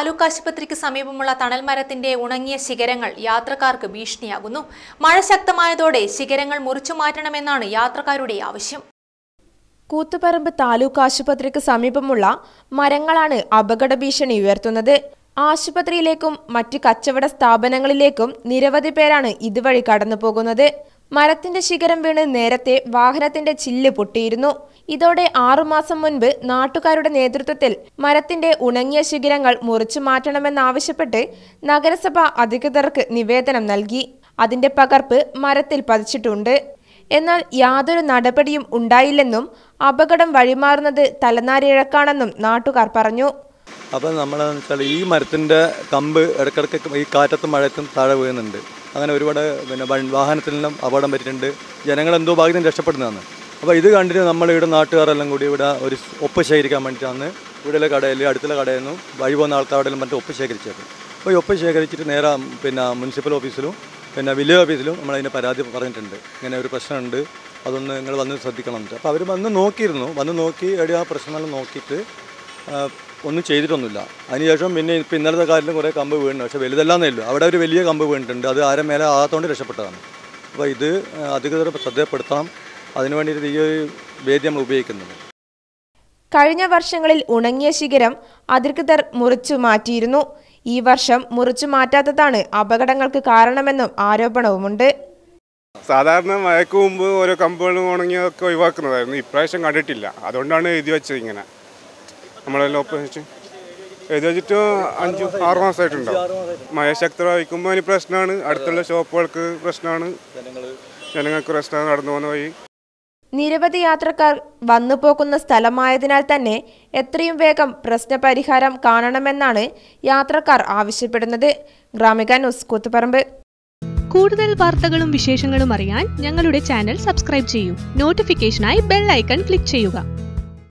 താലൂക്ക് ആശുപത്രിക്ക് സമീപമുള്ള തണൽ മരത്തിന്റെ ഉണങ്ങിയ ശിഖരങ്ങൾ യാത്രക്കാർക്ക് ഭീഷണിയാകുന്നു മഴ ശക്തമായതോടെ ശിഖരങ്ങൾ മുറിച്ചു മാറ്റണമെന്നാണ് യാത്രക്കാരുടെ ആവശ്യം കൂത്തുപറമ്പ് താലൂക്ക് ആശുപത്രിക്ക് സമീപമുള്ള മരങ്ങളാണ് അപകട ഭീഷണി ഉയർത്തുന്നത് ആശുപത്രിയിലേക്കും മറ്റ് കച്ചവട സ്ഥാപനങ്ങളിലേക്കും നിരവധി പേരാണ് ഇതുവഴി കടന്നു പോകുന്നത് മരത്തിന്റെ ശിഖരം വീണ് നേരത്തെ വാഹനത്തിന്റെ ചില്ല് പൊട്ടിയിരുന്നു ഇതോടെ ആറുമാസം മുൻപ് നാട്ടുകാരുടെ നേതൃത്വത്തിൽ മരത്തിന്റെ ഉണങ്ങിയ ശിഖരങ്ങൾ മുറിച്ചു മാറ്റണമെന്നാവശ്യപ്പെട്ട് നഗരസഭ അധികൃതർക്ക് നിവേദനം നൽകി അതിന്റെ പകർപ്പ് മരത്തിൽ പതിച്ചിട്ടുണ്ട് എന്നാൽ യാതൊരു നടപടിയും ഉണ്ടായില്ലെന്നും അപകടം വഴിമാറുന്നത് തലനാരിഴക്കാണെന്നും നാട്ടുകാർ പറഞ്ഞു അപ്പോൾ നമ്മളെന്ന് വെച്ചാൽ ഈ മരത്തിൻ്റെ കമ്പ് ഇടയ്ക്കിടയ്ക്ക് ഈ കാറ്റത്തും മഴയത്തും താഴെ വീഴുന്നുണ്ട് അങ്ങനെ ഒരുപാട് പിന്നെ വൺ- വാഹനത്തിനെല്ലാം അപകടം പറ്റിയിട്ടുണ്ട് ജനങ്ങൾ എന്തോ ഭാഗ്യത്തിന് രക്ഷപ്പെടുന്നതാണ് അപ്പോൾ ഇത് കണ്ടിട്ട് നമ്മൾ ഇവിടെ നാട്ടുകാരെല്ലാം കൂടി ഇവിടെ ഒരു ഒപ്പ് ശേഖരിക്കാൻ വേണ്ടിയിട്ടാണ് ഇവിടെയുള്ള കടയിൽ അടുത്തുള്ള കടയിൽ നിന്നും വഴി പോകുന്ന ആൾക്കാരുടെ മറ്റും ഒപ്പ് ശേഖരിച്ചത് അപ്പോൾ ഈ ഒപ്പ് ശേഖരിച്ചിട്ട് നേരെ പിന്നെ മുനിസിപ്പൽ ഓഫീസിലും പിന്നെ വില്ലേജ് ഓഫീസിലും നമ്മളതിൻ്റെ പരാതി പറഞ്ഞിട്ടുണ്ട് ഇങ്ങനെ ഒരു പ്രശ്നമുണ്ട് അതൊന്ന് നിങ്ങൾ വന്ന് ശ്രദ്ധിക്കണം എന്നിട്ട് അപ്പോൾ അവർ വന്ന് നോക്കിയിരുന്നു വന്ന് നോക്കി എവിടെ ആ പ്രശ്നമെല്ലാം നോക്കിയിട്ട് ആ, ഒന്നും ചെയ്തിട്ടൊന്നുമില്ല അതിനുശേഷം പിന്നെ ഇപ്പം ഇന്നലത്തെ കാലത്തും കുറേ കമ്പ് വീണു പക്ഷേ വലുതല്ലാന്നേ ഉള്ളൂ അവിടെ ഒരു വലിയ കമ്പ് വീണിട്ടുണ്ട് അത് ആരും മേലെ ആകാത്തതുകൊണ്ട് രക്ഷപ്പെട്ടതാണ് അപ്പോൾ ഇത് ആ, അധികൃതർ ശ്രദ്ധപ്പെടുത്തണം അതിനു വേണ്ടിയിട്ട് ഈ ഒരു വേദി നമ്മൾ ഉപയോഗിക്കുന്നത് കഴിഞ്ഞ വർഷങ്ങളിൽ ഉണങ്ങിയ ശിഖരം അധികൃതർ മുറിച്ചു മാറ്റിയിരുന്നു ഈ വർഷം മുറിച്ചു മാറ്റാത്തതാണ് അപകടങ്ങൾക്ക് കാരണമെന്നും ആരോപണവുമുണ്ട് സാധാരണ മഴയ്ക്ക് മുമ്പ് ഓരോ കമ്പുകളും ഉണങ്ങിയൊക്കെ ഒഴിവാക്കുന്നതായിരുന്നു ഇപ്രാവശ്യം കണ്ടിട്ടില്ല അതുകൊണ്ടാണ് എഴുതി വെച്ചത് ഇങ്ങനെ നമ്മളെല്ലാം ഒപ്പം വെച്ച് എഴുതി വെച്ചിട്ട് അഞ്ച് ആറ് മാസമായിട്ടുണ്ടാവും മഴ ശക്തമായിരിക്കുമ്പോൾ അതിന് പ്രശ്നമാണ് അടുത്തുള്ള ഷോപ്പുകൾക്ക് പ്രശ്നമാണ് ജനങ്ങൾക്ക് പ്രശ്നമാണ് നടന്നു പോകുന്ന വഴി നിരവധി യാത്രക്കാർ വന്നു പോകുന്ന സ്ഥലമായതിനാൽ തന്നെ എത്രയും വേഗം പ്രശ്നപരിഹാരം കാണണമെന്നാണ് യാത്രക്കാർ ആവശ്യപ്പെടുന്നത് ഗ്രാമിക ന്യൂസ് കൂത്തുപറമ്പ് കൂടുതൽ വാർത്തകളും വിശേഷങ്ങളും അറിയാൻ ഞങ്ങളുടെ ചാനൽ സബ്സ്ക്രൈബ് ചെയ്യൂ നോട്ടിഫിക്കേഷനായി ബെൽ ഐക്കൺ ക്ലിക്ക് ചെയ്യുക